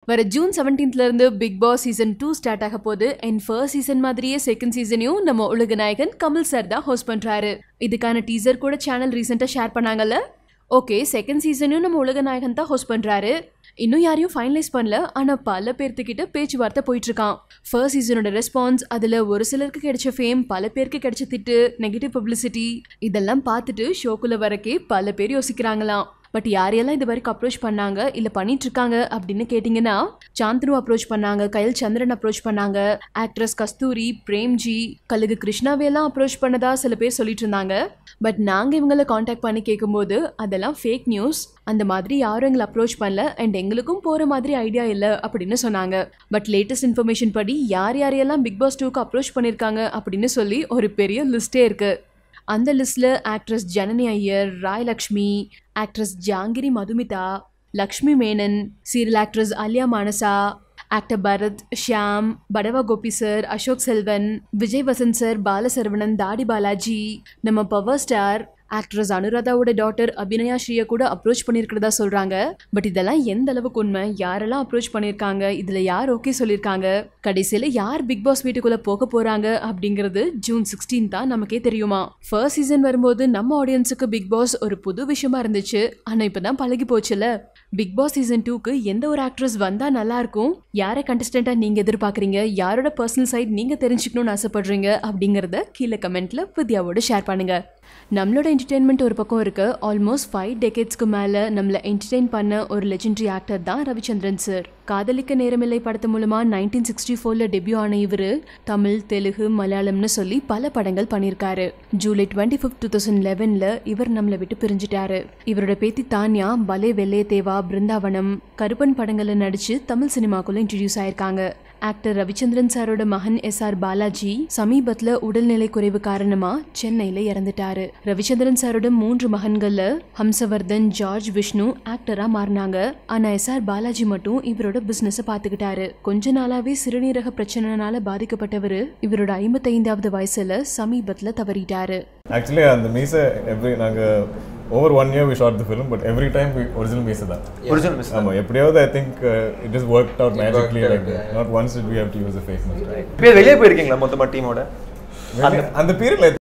வர June 17th இருந்து big boss season two start ஆக போகுது அண்ட் ஃபர்ஸ்ட் சீசன் மாதிரியே செகண்ட் சீசனையும் நம்ம உலக நாயகன் கமல் சார் தான் ஹோஸ்ட் பண்றாரு இதுக்கான டீசர் கூட சேனல் ரீசெண்டா ஷேர் பண்ணாங்கல்ல ஓகே செகண்ட் சீசனையும் நம்ம உலக நாயகன் தான் ஹோஸ்ட் பண்றாரு இன்னும் யாரையும் ஃபைனலைஸ் பண்ணல ஆனா பல பேர்த்துக்கிட்ட பேச்சுவார்த்தை போயிட்டு இருக்கான் ஃபர்ஸ்ட் சீசனோட ரெஸ்பான்ஸ் அதுல ஒரு சிலருக்கு கிடைச்ச ஃபேம் பல பேருக்கு கிடைச்ச திட்டு நெகட்டிவ் பப்ளிசிட்டி இதெல்லாம் பார்த்துட்டு ஷோக்குள்ள வரக்கே பல பேர் யோசிக்கிறாங்களாம் பட் யாரையெல்லாம் இது வரைக்கும் அப்ரோச் பண்ணாங்க இல்ல பண்ணிட்டு இருக்காங்க அப்படின்னு கேட்டிங்கன்னா சாந்தனு அப்ரோச் பண்ணாங்க கயல் சந்திரன் அப்ரோச் பண்ணாங்க ஆக்ட்ரஸ் கஸ்தூரி பிரேம்ஜி கழுகு கிருஷ்ணாவையெல்லாம் அப்ரோச் பண்ணதா சில பேர் சொல்லிட்டு இருந்தாங்க பட் நாங்க இவங்கள காண்டாக்ட் பண்ணி கேட்கும்போது அதெல்லாம் ஃபேக் நியூஸ் அந்த மாதிரி யாரும் எங்களை அப்ரோச் பண்ணல அண்ட் எங்களுக்கும் போற மாதிரி ஐடியா இல்லை அப்படின்னு சொன்னாங்க பட் லேட்டஸ்ட் இன்ஃபர்மேஷன் படி யார் யாரையெல்லாம் பிக் பாஸ் டூக்கு அப்ரோச் பண்ணியிருக்காங்க அப்படின்னு சொல்லி ஒரு பெரிய லிஸ்டே இருக்கு அந்த லிஸ்ட்ல actress Janani Iyer Raai Laxmi actress Jangiri Madhumitha Lakshmi Menon serial actress Aliya Manasa actor Bharath Shyam Padava Gopi sir Ashok Selvan Vijay Vasanth sir Balasaravanan Thaadi Balaji நம்ம பவர் ஸ்டார் ஆக்ட்ரஸ் அனுராதாவோட டாட்டர் அபிநயா ஸ்ரீயை கூட அப்ரோச் பண்ணியிருக்கிறதா சொல்றாங்க பட் இதெல்லாம் எந்த அளவுக்கு உண்மை யாரெல்லாம் அப்ரோச் பண்ணியிருக்காங்க இதுல யார் ஓகே சொல்லியிருக்காங்க கடைசியில யார் பிக் பாஸ் வீட்டுக்குள்ள போக போறாங்க அப்படிங்கிறது ஜூன் சிக்ஸ்டீன் தான் நமக்கே தெரியுமா ஃபர்ஸ்ட் சீசன் வரும்போது நம்ம ஆடியன்ஸுக்கு பிக் பாஸ் ஒரு புது விஷயமா இருந்துச்சு ஆனா இப்பதான் பழகி போச்சுல பிக் பாஸ் சீசன் டூக்கு எந்த ஒரு ஆக்ட்ரஸ் வந்தா நல்லா இருக்கும் யாரை கண்டஸ்டண்டா நீங்க எதிர்பார்க்குறீங்க யாரோட பர்சனல் சைட் நீங்க தெரிஞ்சுக்கணும்னு ஆசைப்படுறீங்க அப்படிங்கறத கீழே கமெண்ட்ல வித்யாவோட ஷேர் பண்ணுங்க நம்மளோட என்டர்டெயின்மெண்ட் ஒரு பக்கம் இருக்கு ஆல்மோஸ்ட் ஃபைவ் டெக்கேட்ஸ்க்கு மேலே நம்மளை என்டர்டெயின் பண்ண ஒரு லெஜெண்டரி ஆக்டர் தான் ரவிச்சந்திரன் சார் காதலிக்க நேரமில்லை படத்து மூலமா நைன்டீன் சிக்ஸ்டி ஃபோர்ல டெபியூ ஆன இவர் தமிழ் தெலுங்கு மலையாளம்னு சொல்லி பல படங்கள் பண்ணியிருக்காரு July twenty fifth two thousand லெவன்ல இவர் நம்மளை விட்டு பிரிஞ்சிட்டாரு இவரோட பேத்தி தான்யா பலே வெள்ளைய தேவா பிருந்தாவனம் கருப்பன் படங்கள்ல நடிச்சு தமிழ் சினிமாக்குள்ள இன்ட்ரடியூஸ் ஆயிருக்காங்க ஆக்டர் ரவிச்சந்திரன் சாரோட மகன் எஸ் ஆர் பாலாஜி சமீபத்துல உடல்நிலை குறைவு காரணமா சென்னையில இறந்துட்டாரு ரவிச்சந்திரன் சாரோட மூன்று மகன்கள்ல ஹம்சவர்தன் ஜார்ஜ் விஷ்ணு ஆக்டரா மாறினாங்க ஆனா எஸ் ஆர் பாலாஜி மட்டும் இவரோட பிசினஸ் பாத்துக்கிட்டாரு கொஞ்ச நாளாவே சிறுநீரக பிரச்சனைனால பாதிக்கப்பட்டவர் இவரோட ஐம்பத்தைந்தாவது வயசுல சமீபத்துல தவறிட்டாரு ஆக்சுவலி அந்த மீசை எவ்ரி நாங்கள் over one year we shot the film but every time original மீசை தான் ஒரிஜினல் மிஸ் ஆமாம் எப்படியாவது I think it is work out magically like not once it we have to use a fake வெளியே போயிருக்கீங்களா மொத்தமா டீமோட அந்த பீரியட்ல